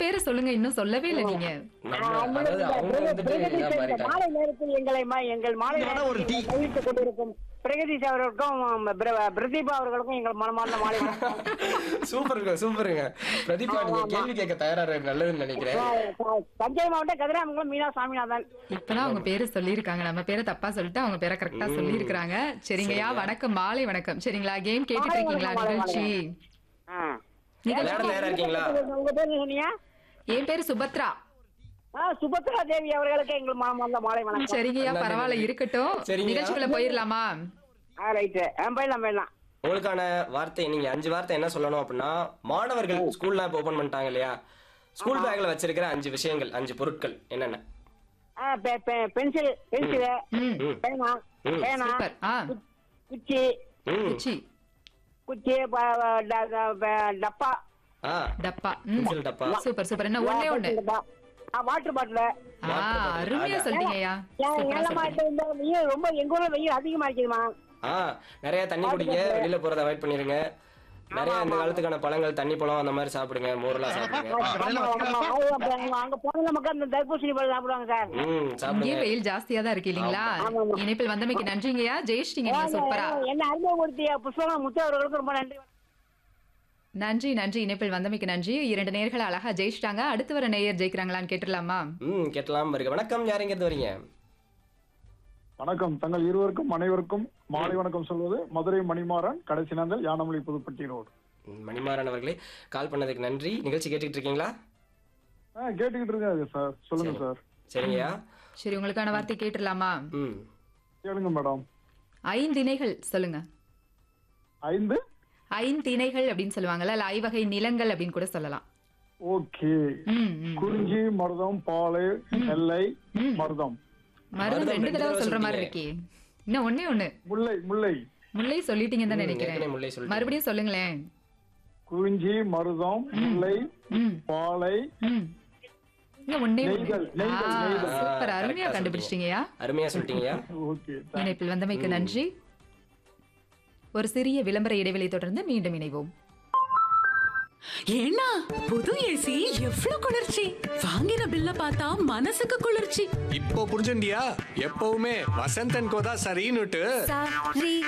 பேரை சொல்லுங்க இன்னும் சொல்லவே இல்லை நீங்க நம்ம அதாவது அவங்க வந்துட்டு இதா மாறிட்டாங்க மாலை நேரத்தில் எங்களை ம- எங்கள் மாலை வேணா ஒரு டீ. நேரத்தில் கைவிட்டுக் கொண்டிருக்கும் பிரகதீஷ் அவர்களுக்கும் பிர- பிரதீபா அவர்களுக்கும் எங்கள் மனமார்ந்த மாலை வணக்கம். சூப்பருங்க சூப்பருங்க பிரதீபா நீங்க கேள்வி கேட்க தயாரா இருக்கு நல்லதுன்னு நினைக்கிறேன் த- தஞ்சை மாவட்டம் கதிராமங்கலம் மீனா சாமிநாதன் இப்பதான் அவங்க பேரை சொல்லியிருக்காங்க நம்ம பேரை தப்பா சொல்லிட்டு அவங்க பேரை கரெக்டா சொல்லியிருக்காங்க சரிங்கய்யா வணக்கம் மாலை வணக்கம் சரிங்களா கேம் கேட்டுட்டு மாலை இருக்கீங்களா வணக்கம், மாலை நிகழ்ச்சி ஆ. விளையாட நேரம் இருக்கீங்களா உங்க பேர் என்ன சொன்னீங்க என் பேரு சுபத்ரா ஆ, சுபத்ரா தேவி அவர்களுக்கு எங்கள் மனமார்ந்த மாலை வணக்கம் சரிங்கய்யா நன்றி, பரவாயில்ல நன்றி. இருக்கட்டும் சரிங்கய்யா. நிகழ்ச்சிக்குள்ள போயிடலாமா ஆ ரைட்டு ஆ போயிடலாம் போயிடலாம் உங்களுக்கான வார்த்தை நீங்க அஞ்சு வார்த்தை என்ன சொல்லணும் அப்படின்னா மாணவர்கள் ஸ்கூல்லாம் இப்போ ஓபன் பண்ணிட்டாங்க இல்லையா ஸ்கூல் பேக்ல வச்சிருக்கிற அஞ்சு விஷயங்கள் அஞ்சு பொருட்கள் என்னென்ன ஆ, பெ- பெ- பென்சில் பென்சிலு ம் ம், பேனா ம். பேனா சூப்பர் ஆ கு- குச்சி ம். குச்சி குச்சி ப- ப- ட- ட- ப- டப்பா ஆ டப்பா ம் பென்சில் டப்பா சூப்பர் சூப்பர் என்ன ஒண்ணே ஒண்ணு வாட்டர் பாட்டில் ஆ அருமையா சொல்லிட்டீங்கய்யா சூப்பரா ஏழமா சொல்லிட்டீங்க இந்த வெயில் ரொம்ப எங்க ஊர்ல வெயில் அதிகமா இருக்குதுமா ஆ நிறைய தண்ணி குடிங்க வெளியில போறத அவாய்ட் பண்ணிருங்க நிறைய இந்த காலத்துக்கான பழங்கள் தண்ணி பழம் அந்த மாதிரி சாப்பிடுங்க மோரெல்லாம் சாப்பிடுங்க அங்க போன மக்கள் இந்த தர்பூசணி பழம் சாப்பிடுவாங்க சார் ம் இங்கே சாப்பிடுங்க வெயில் ஜாஸ்தியா தான் இருக்கு இல்லீங்களா இணைப்பில் வந்தமைக்கு நன்றிங்கய்யா ஜெயிச்சிட்டீங்க நீங்க சூப்பரா என்ன அறிமுகப்படுத்திய புஷ்பமா முத்து அவர்களுக்கு ரொம்ப நன்றி நன்றி நன்றி இணைப்பில் வந்தமைக்கு நன்றி இரண்டு நேர்கள் அழகா ஜெயிச்சிட்டாங்க அடுத்து வர நேயர் ஜெயிக்கிறாங்களான்னு கேட்டுடலாமா ம் கேட்டலாம் வருக வணக்கம் யார் எங்க இருந்து வரீங்க வணக்கம் தங்கள் இருவருக்கும் அனைவருக்கும் மாலை வணக்கம் சொல்வது மதுரை மணிமாறன் கடைசி நாந்தல் யானமொழி புதுப்பட்டி ரோடு ம், மணிமாறன் அவர்களே கால் பண்ணதுக்கு நன்றி நிகழ்ச்சி கேட்டுக்கிட்டு இருக்கீங்களா ஆ கேட்டுக்கிட்டு இருக்காது சார் சொல்லுங்க சார் சரிங்கய்யா சரி உங்களுக்கான வார்த்தை கேட்டுடலாமா ம் கேளுங்க மேடம் ஐந்திணைகள் சொல்லுங்க ஐந்து ஐந்திணைகள் அப்படின்னு சொல்லுவாங்கல்ல இல்ல ஐவகை நிலங்கள் அப்படின்னு கூட சொல்லலாம் ஓகே ம், ம். குறிஞ்சி மருதம் பாலை நெல்லை ம். மருதம் மருதம் மருதம் ரெண்டு ரெண்டு தடவை தடவை சொல்ற மாதிரி இருக்கே இன்னும் ஒண்ணே ஒண்ணு முல்லை முல்லை முல்லை சொல்லிட்டீங்கன்னு தான் ஏற்கனவே நினைக்கிறேன் முல்லை சொல்லிட்டீங்க. மறுபடியும் சொல்லுங்களேன் குறிஞ்சி மருதம் முல்லை ம் பாலை ம் இன்னும் ஒண்ணே ஒண்ணு நெய்தல், நெய்தல், ஆ, நெய்தல். சூப்பர் ஆ, அருமையா correct ஆ கண்டுபிடிச்சிட்டீங்கயா அருமையா சொல்லிட்டீங்கய்யா ஓகே இணைப்பில் வந்தமைக்கு நன்றி ஒரு சிறிய விளம்பர இடைவெளி தொடர்ந்து மீண்டும் இணைவோம் ஏன்னா புது ஏசி எவ்ளோ குளிர்ச்சி வாங்கின பில்ல பார்த்தா மனசுக்கு குளிர்ச்சி இப்போ புரிஞ்சுண்டியா எப்பவுமே வசந்தன் கோதா சரின்னுட்டு சரி